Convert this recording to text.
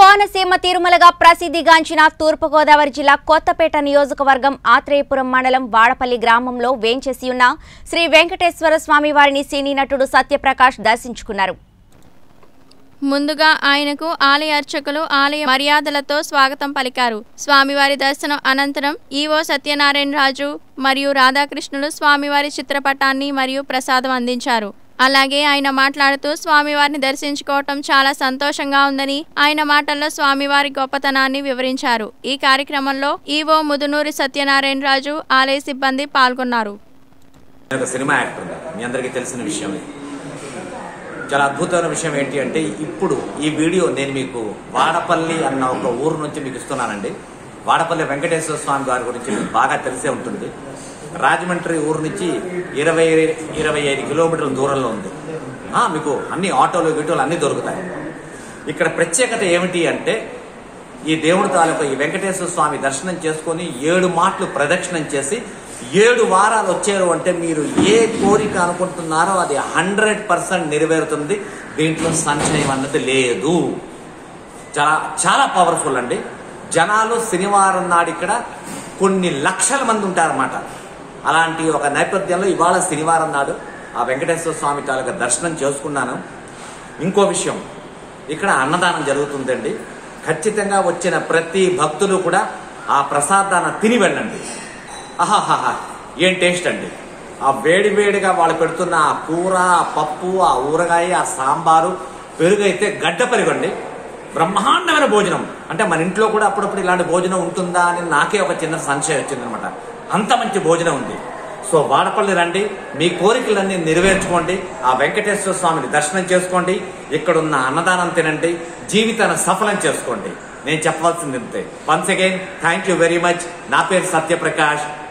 కోనసీమ తిరుమలగా ప్రసిద్ధిగాంచిన తూర్పుగోదావరి జిల్లా కొత్తపేట నియోజకవర్గం ఆత్రేయపురం మండలం వాడపల్లి గ్రామంలో వేంచేసి ఉన్న శ్రీ వెంకటేశ్వర స్వామి వారిని సినీ నటుడు సత్యప్రకాష్ దర్శించుకున్నారు ముందుగా ఆయనకు ఆలయ అర్చకులు ఆలయ మర్యాదలతో స్వాగతం పలికారు స్వామివారి దర్శనం అనంతరం ఈవో సత్యనారాయణ రాజు మరియు రాధాకృష్ణులు స్వామివారి చిత్రపటాన్ని మరియు ప్రసాదం అందించారు అలాగే ఆయన మాట్లాడుతూ స్వామివారిని దర్శించుకోవటం చాలా సంతోషంగా ఉందని ఆయన మాటల్లో స్వామివారి గొప్పతనాన్ని వివరించారు ఈ కార్యక్రమంలో ఈవో ముదునూరి సత్యనారాయణ రాజు ఆలయ సిబ్బంది పాల్గొన్నారు నేను ఒక సినిమా యాక్టర్ మీ అందరికీ తెలిసిన విషయమే చాలా అద్భుతమైన విషయం ఏంటి అంటే ఇప్పుడు ఈ వీడియో నేను మీకు వాడపల్లి అన్న ఒక ఊరు నుంచి మీకు ఇస్తున్నానండి వాడపల్లి వెంకటేశ్వర స్వామి గారి గురించి మీకు బాగా తెలిసే ఉంటుంది రాజమండ్రి ఊరు నుంచి ఇరవై ఇరవై ఐదు కిలోమీటర్ల దూరంలో ఉంది ఆ, మీకు అన్ని ఆటోలు గిటోలు అన్ని దొరుకుతాయి ఇక్కడ ప్రత్యేకత ఏమిటి అంటే ఈ దేవుడి తాలూకా ఈ వెంకటేశ్వర స్వామి దర్శనం చేసుకొని ఏడు మాటలు ప్రదక్షిణం చేసి ఏడు వారాలు వచ్చారు అంటే మీరు ఏ కోరిక అనుకుంటున్నారో అది హండ్రెడ్ పర్సెంట్ నెరవేరుతుంది దీంట్లో సంశయం అన్నది లేదు చాలా చాలా పవర్ఫుల్ అండి జనాలు శనివారం నాడు ఇక్కడ కొన్ని లక్షల మంది ఉంటారన్నమాట అలాంటి ఒక నేపథ్యంలో ఇవాళ శనివారం నాడు ఆ వెంకటేశ్వర స్వామి తాలూకా దర్శనం చేసుకున్నాను ఇంకో విషయం ఇక్కడ అన్నదానం జరుగుతుందండి ఖచ్చితంగా వచ్చిన ప్రతి భక్తులు కూడా ఆ ప్రసాదాన్ని తిని వెళ్ళండి ఆహాహాహా ఏం టేస్ట్ అండి ఆ వేడి వేడిగా వాళ్ళు పెడుతున్న ఆ కూర ఆ పప్పు ఆ ఊరగాయ ఆ సాంబారు పెరుగు అయితే గడ్డ పెరుగండి బ్రహ్మాండమైన భోజనం అంటే మన ఇంట్లో కూడా అప్పుడప్పుడు ఇలాంటి భోజనం ఉంటుందా అని నాకే ఒక చిన్న సంశయం వచ్చిందనమాట అంత మంచి భోజనం ఉంది సో వాడపల్లి రండి మీ కోరికలన్నీ నెరవేర్చుకోండి ఆ వెంకటేశ్వర స్వామిని దర్శనం చేసుకోండి ఇక్కడున్న అన్నదానం తినండి జీవితాన్ని సఫలం చేసుకోండి నేను చెప్పవలసింది ఇంతే once again thank you very much నా పేరు సత్యప్రకాష్